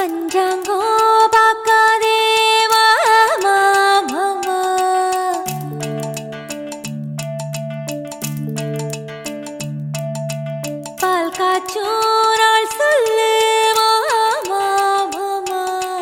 பஞ்சாங்கோ பார்க்காதே மாமா மாமா பால் காய்ச்சும் நாள் சொல்லு மாமா மாமா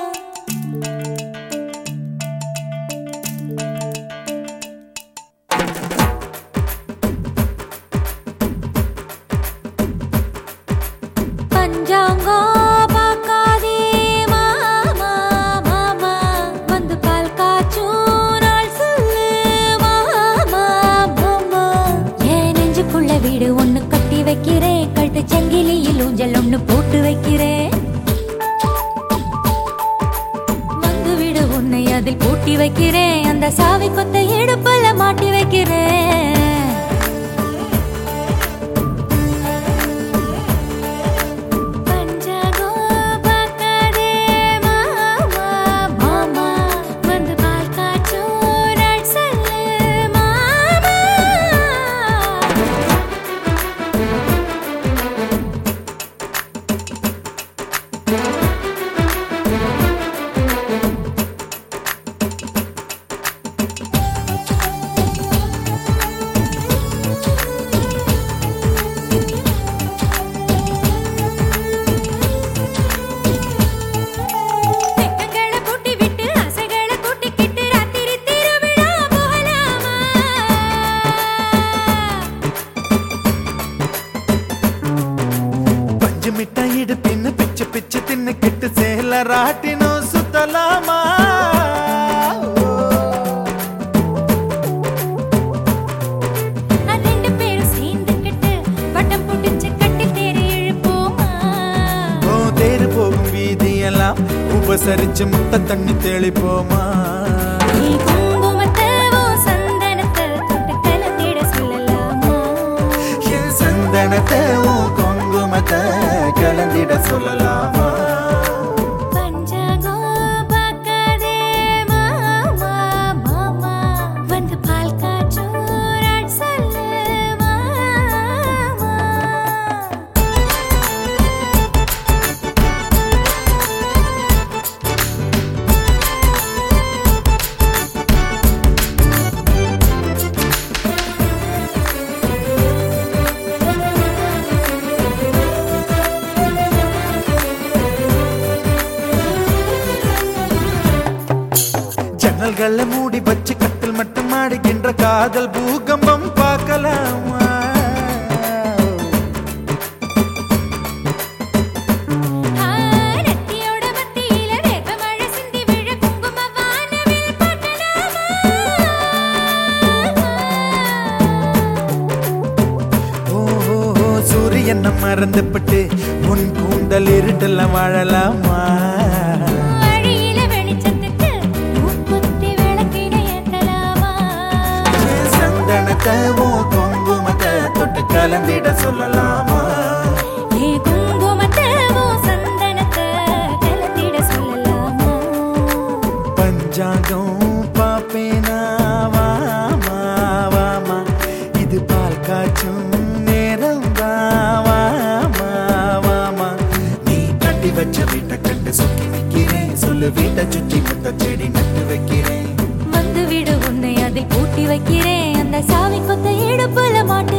பஞ்சாங்கோ பார்க்காதே மாமா மாமா வந்து பால் காய்ச்சும் நாள் சொல்லு மாமா மாமா என் நெஞ்சுக்குள்ள வீடு ஒண்ணு கட்டி வைக்கிறேன் கழுத்து சங்கிலியில் ஊஞ்சல் ஒண்ணு போட்டு வைக்கிறேன் வந்து வீடு உன்னை அதில் பூட்டி வைக்கிறேன் அந்த சாவி கொத்த இடுப்புல மாட்டி வைக்கிறேன் பஞ்சாங்கோ பார்க்காதே மாமா மாமா வந்து பால் காய்ச்சும் நாள் சொல்லு மாமா வெக்கங்களை கூட்டி விட்டு ஆசைகளை கூட்டிக்கிட்டு ராத்திரி திருவிழா போகலாமா பஞ்சு மிட்டாய் இடுப்பின்னு பிச்சு பிச்சு தின்னுக்கிட்டு சேல ராட்டினும் சுத்தலாமா ரெண்டு பேரும் சேர்ந்துக்கிட்டு வட்டம் புடிச்சு கட்டி தேறி இழுப்போமா ஓ தேரு போகும் வீதியெல்லாம் உபசரிச்சு முட்டை தண்ணி தெளிப்போமா நீ குங்குமத்தை உன் சந்தனத்தை தொட்டு கலந்திட சொல்லலாமா என் சந்தனத்தை உன் குங்குமத்தை கலந்திட சொல்லலாமா பஞ்சாங்கோ பார்க்காதே மாமா மாமா வந்து பால் காய்ச்சும் நாள் சொல்லு மாமா ஜன்னல்கள மூடி வச்சு கட்டில் மட்டும் ஆடுகின்ற காதல் பூகம்பம் பார்க்கலாமா நெத்தியோட மத்தியில வேப்பமழை சிந்தி விழ குங்கும வானவில் பார்க்கலாமா? ஓ ஓ, ஓ, சூரியனை மறந்துபட்டு உன் கூந்தல் இருட்டல வாழலாமா வழியில வெளிச்சத்துக்கு மூக்குத்தி விளக்கினை ஏத்தலாமா? என் சந்தனத்தை உன் குங்குமத்தை தொட்டு கலந்திட சொல்லலாமா ஏ குங்குமத்தை உன் சந்தனத்தை கலந்திட சொல்லலாமா? பஞ்சாங்கம் பாப்பேனா வாமா வாமா இது பால் காய்ச்சும் நேரம் வாமா வாமா நீ கட்டி வச்ச வீட்டை கண்டு சுத்தி நிக்கிறேன் சொல்லு வீட்டை சுற்றி முத்த செடி நட்டு வைக்கிறேன் வந்து விடு உன்னை அதில் பூட்டி வைக்கிறேன் அந்த சாவி கொத்த இடுப்புல மாட்டி